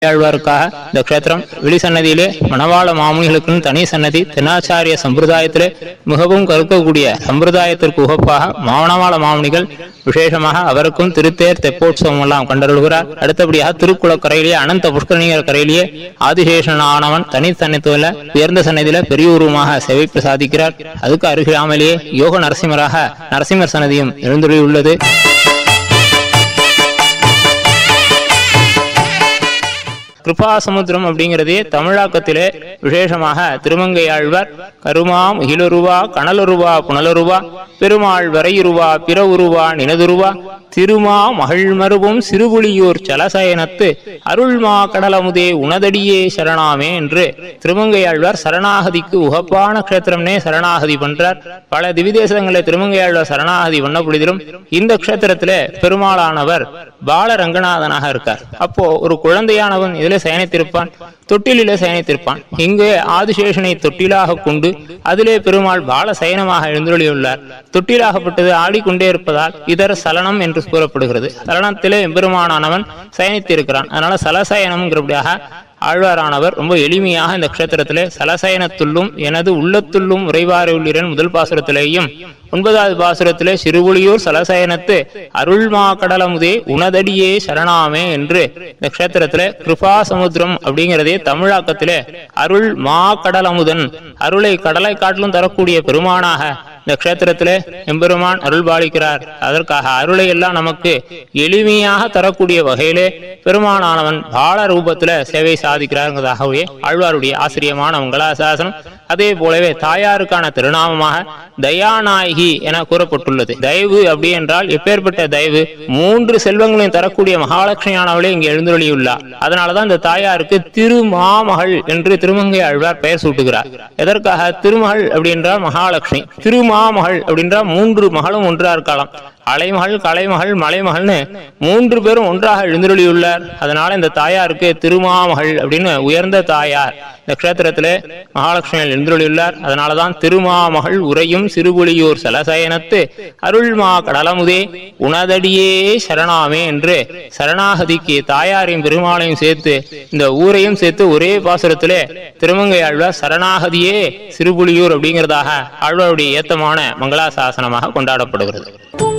ஆழ்வாருக்காக இந்த க்ஷேத்திரம் வெளி சன்னதியிலே மணவாள மாமுனிகளுக்குன்னு தனி சன்னதி தென்னாச்சாரிய சம்பிரதாயத்திலே மிகவும் கற்கக்கூடிய சம்பிரதாயத்திற்கு உகப்பாக மாவனவாள மாமுனிகள் விசேஷமாக அவருக்கும் திருத்தேர் தெப்போற்சவம் எல்லாம் கண்டருள்கிறார் அடுத்தபடியாக திருக்குளக்கரையிலேயே அனந்த புஷ்கரணிகர் கரையிலேயே ஆதிசேஷன் ஆனவன் தனி சன்னதியில உயர்ந்த சன்னதியில பெரிய உருவமாக சேவை சாதிக்கிறார் அதுக்கு அருகிலாமலேயே யோக நரசிம்மராக நரசிம்மர் சன்னதியும் எழுந்துள்ளது கிருபாசமுத்திரம் அப்படிங்கிறதே தமிழாக்கத்திலே விசேஷமாக திருமங்கையாழ்வார் கருமா முகிலுருவா கனலுருவா புனலுருவா பெருமாள் வரையுருவா பிற உருவா நினதுருவா திருமா மகிழ்மருவும் சிறுபுலியூர் சலசயனத்து அருள்மா கடலமுதே உனதடியே சரணாமே என்று திருமங்கையாழ்வார் சரணாகதிக்கு உகப்பான க்ஷேத்திரம்னே சரணாகதி பண்றார் பல திவிதேசங்களில் திருமங்கையாழ்வார் சரணாகதி பண்ண பொழுதிலும் இந்த க்ஷேத்திரத்திலே பெருமாளானவர் பால ரங்கநாதனாக இருக்கார் அப்போ ஒரு குழந்தையானவன் இதிலே சயனித்திருப்பான் தொட்டிலிலே சயனித்திருப்பான் இங்கே ஆதிசேஷனை தொட்டிலாக கொண்டு அதிலே பெருமாள் பால சயனமாக எழுந்தருளியுள்ளார் தொட்டிலாகப்பட்டது ஆடிக்கொண்டே இருப்பதால் இதர சலனம் என்று கூறப்படுகிறது சலனத்திலே எம்பெருமானானவன் சயனித்திருக்கிறான் அதனால சலசயனம்ங்கிறபடியாக ஆழ்வாரானவர் ரொம்ப எளிமையாக இந்த க்ஷேத்திரத்திலே சலசயனத்துள்ளும் எனது உள்ளத்துள்ளும் உறைவாருள்ளிரன் முதல் பாசுரத்திலேயும் ஒன்பதாவது பாசுரத்திலே சிறுபுலியூர் சலசயனத்து அருள்மா கடலமுதே உனதடியே சரணாமே என்று இந்த க்ஷேத்திரத்திலே கிருபா சமுத்திரம் அப்படிங்கிறதே தமிழாக்கத்திலே அருள் மா கடலமுதன் அருளை கடலை காட்டிலும் தரக்கூடிய பெருமானாக இந்த க்ஷேத்திரத்திலே எம்பெருமான் அருள் பாலிக்கிறார் அதற்காக அருளை எல்லாம் நமக்கு எளிமையாக தரக்கூடிய வகையிலே பெருமானானவன் பால ரூபத்துல சேவை சாதிக்கிறார்ங்கிறதாகவே ஆழ்வாருடைய ஆசிரியமான மங்களாசாசனம் அதே போலவே தாயாருக்கான திருநாமமாக தயாநாயகி என கூறப்பட்டுள்ளது தயவு அப்படி என்றால் எப்பேற்பட்ட தயவு மூன்று செல்வங்களையும் தரக்கூடிய மகாலட்சுமியானவளே இங்கு எழுந்தொழியுள்ளார் அதனாலதான் இந்த தாயாருக்கு திருமாமகள் என்று திருமங்கை ஆழ்வார் பெயர் சூட்டுகிறார் எதற்காக திருமகள் அப்படி என்றால் மகாலட்சுமி திருமாமகள் அப்படின்றால் மூன்று மகளும் ஒன்றா இருக்கலாம் அலைமகள் கலைமகள் மலைமகள்னு மூன்று பேரும் ஒன்றாக எழுந்தருளியுள்ளார் அதனால இந்த தாயாருக்கு திருமாமகள் அப்படின்னு உயர்ந்த தாயார் இந்த க்ஷேத்திரத்திலே மகாலட்சுமியில் எழுந்தருளியுள்ளார் அதனாலதான் திருமாமகள் உரையும் சிறுபுலியூர் சலசயனத்து அருள்மா கடலமுதே உனதடியே சரணாமே என்று சரணாகதிக்கு தாயாரையும் பெருமாளையும் சேர்த்து இந்த ஊரையும் சேர்த்து ஒரே பாசுரத்திலே திருமங்கை ஆழ்வார் சரணாகதியே சிறுபுலியூர் அப்படிங்கிறதாக ஆழ்வாருடைய ஏத்தமான மங்களாசாசனமாக கொண்டாடப்படுகிறது